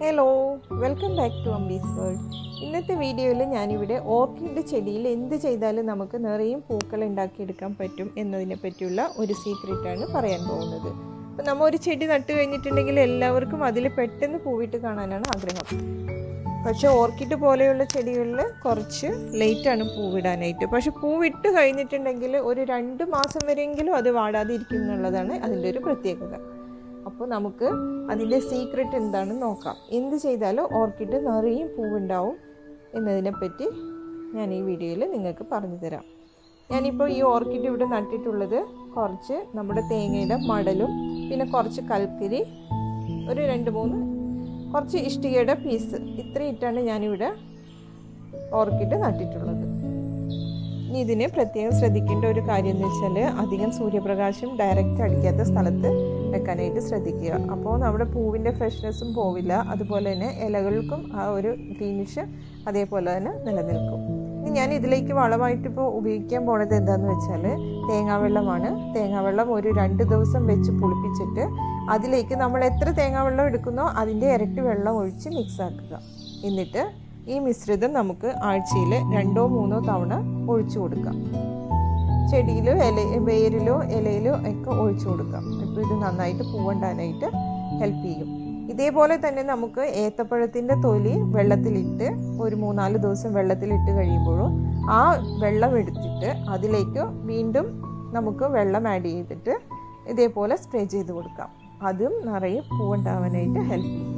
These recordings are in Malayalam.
ഹലോ വെൽക്കം ബാക്ക് ടു അംബീസ് വേൾഡ് ഇന്നത്തെ വീഡിയോയിൽ ഞാനിവിടെ ഓർക്കിഡ് ചെടിയിൽ എന്ത് ചെയ്താലും നമുക്ക് നിറയും പൂക്കൾ ഉണ്ടാക്കിയെടുക്കാൻ പറ്റും എന്നതിനെ പറ്റിയുള്ള ഒരു സീക്രട്ടാണ് പറയാൻ പോകുന്നത് അപ്പം നമ്മൾ ഒരു ചെടി നട്ടു കഴിഞ്ഞിട്ടുണ്ടെങ്കിൽ എല്ലാവർക്കും അതിൽ പെട്ടെന്ന് പൂവിട്ട് കാണാനാണ് ആഗ്രഹം പക്ഷേ ഓർക്കിഡ് പോലെയുള്ള ചെടികളിൽ കുറച്ച് ലേറ്റാണ് പൂവിടാനായിട്ട് പക്ഷെ പൂവിട്ട് കഴിഞ്ഞിട്ടുണ്ടെങ്കിൽ ഒരു രണ്ട് മാസം വരെയെങ്കിലും അത് വാടാതിരിക്കും എന്നുള്ളതാണ് അതിൻ്റെ ഒരു പ്രത്യേകത അപ്പോൾ നമുക്ക് അതിൻ്റെ സീക്രട്ട് എന്താണെന്ന് നോക്കാം എന്ത് ചെയ്താലും ഓർക്കിഡ് നിറയും പൂവുണ്ടാവും എന്നതിനെപ്പറ്റി ഞാൻ ഈ വീഡിയോയിൽ നിങ്ങൾക്ക് പറഞ്ഞു തരാം ഞാനിപ്പോൾ ഈ ഓർക്കിഡ് ഇവിടെ നട്ടിട്ടുള്ളത് കുറച്ച് നമ്മുടെ തേങ്ങയുടെ മടലും പിന്നെ കുറച്ച് കൽക്കരി ഒരു രണ്ട് മൂന്ന് കുറച്ച് ഇഷ്ടികയുടെ പീസ് ഇത്രയും ഇട്ടാണ് ഞാനിവിടെ ഓർക്കിഡ് നട്ടിട്ടുള്ളത് ഇനി ഇതിന് പ്രത്യേകം ശ്രദ്ധിക്കേണ്ട ഒരു കാര്യം എന്ന് വെച്ചാൽ അധികം സൂര്യപ്രകാശം ഡയറക്റ്റ് അടിക്കാത്ത സ്ഥലത്ത് വെക്കാനായിട്ട് ശ്രദ്ധിക്കുക അപ്പോൾ നമ്മുടെ പൂവിൻ്റെ ഫ്രഷ്നെസ്സും പോവില്ല അതുപോലെ തന്നെ ഇലകൾക്കും ആ ഒരു ഗ്രീനിഷ് അതേപോലെ തന്നെ നിലനിൽക്കും ഇനി ഞാൻ ഇതിലേക്ക് വളമായിട്ട് ഇപ്പോൾ ഉപയോഗിക്കാൻ പോണത് എന്താണെന്ന് വെച്ചാൽ തേങ്ങാവെള്ളമാണ് തേങ്ങാവെള്ളം ഒരു രണ്ട് ദിവസം വെച്ച് പുളിപ്പിച്ചിട്ട് അതിലേക്ക് നമ്മൾ എത്ര തേങ്ങാവെള്ളം എടുക്കുന്നോ അതിൻ്റെ ഇരട്ടി വെള്ളം ഒഴിച്ച് മിക്സ് ആക്കുക എന്നിട്ട് ഈ മിശ്രിതം നമുക്ക് ആഴ്ചയിൽ രണ്ടോ മൂന്നോ തവണ ഒഴിച്ചു കൊടുക്കാം ചെടിയിലോ ഇല വേരിലോ ഇലയിലോ ഒക്കെ ഒഴിച്ചു കൊടുക്കാം ഇപ്പോൾ ഇത് നന്നായിട്ട് പൂവുണ്ടാനായിട്ട് ഹെൽപ്പ് ചെയ്യും ഇതേപോലെ തന്നെ നമുക്ക് ഏത്തപ്പഴത്തിൻ്റെ തൊലി വെള്ളത്തിലിട്ട് ഒരു മൂന്നാല് ദിവസം വെള്ളത്തിലിട്ട് കഴിയുമ്പോഴും ആ വെള്ളം എടുത്തിട്ട് അതിലേക്ക് വീണ്ടും നമുക്ക് വെള്ളം ആഡ് ചെയ്തിട്ട് ഇതേപോലെ സ്പ്രേ ചെയ്ത് കൊടുക്കാം അതും നിറയെ പൂവുണ്ടാവാനായിട്ട് ഹെൽപ്പ് ചെയ്യും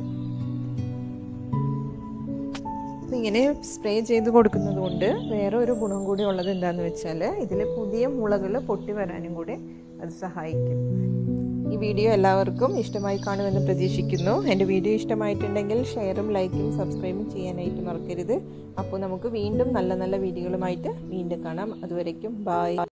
ഇങ്ങനെ സ്പ്രേ ചെയ്ത് കൊടുക്കുന്നത് കൊണ്ട് വേറെ ഒരു ഗുണം കൂടി ഉള്ളത് എന്താണെന്ന് വെച്ചാൽ ഇതിൽ പുതിയ മുളകൾ പൊട്ടി വരാനും കൂടി അത് സഹായിക്കും ഈ വീഡിയോ എല്ലാവർക്കും ഇഷ്ടമായി കാണുമെന്ന് പ്രതീക്ഷിക്കുന്നു എൻ്റെ വീഡിയോ ഇഷ്ടമായിട്ടുണ്ടെങ്കിൽ ഷെയറും ലൈക്കും സബ്സ്ക്രൈബും ചെയ്യാനായിട്ട് മറക്കരുത് അപ്പോൾ നമുക്ക് വീണ്ടും നല്ല നല്ല വീഡിയോകളുമായിട്ട് വീണ്ടും കാണാം അതുവരയ്ക്കും ബായ്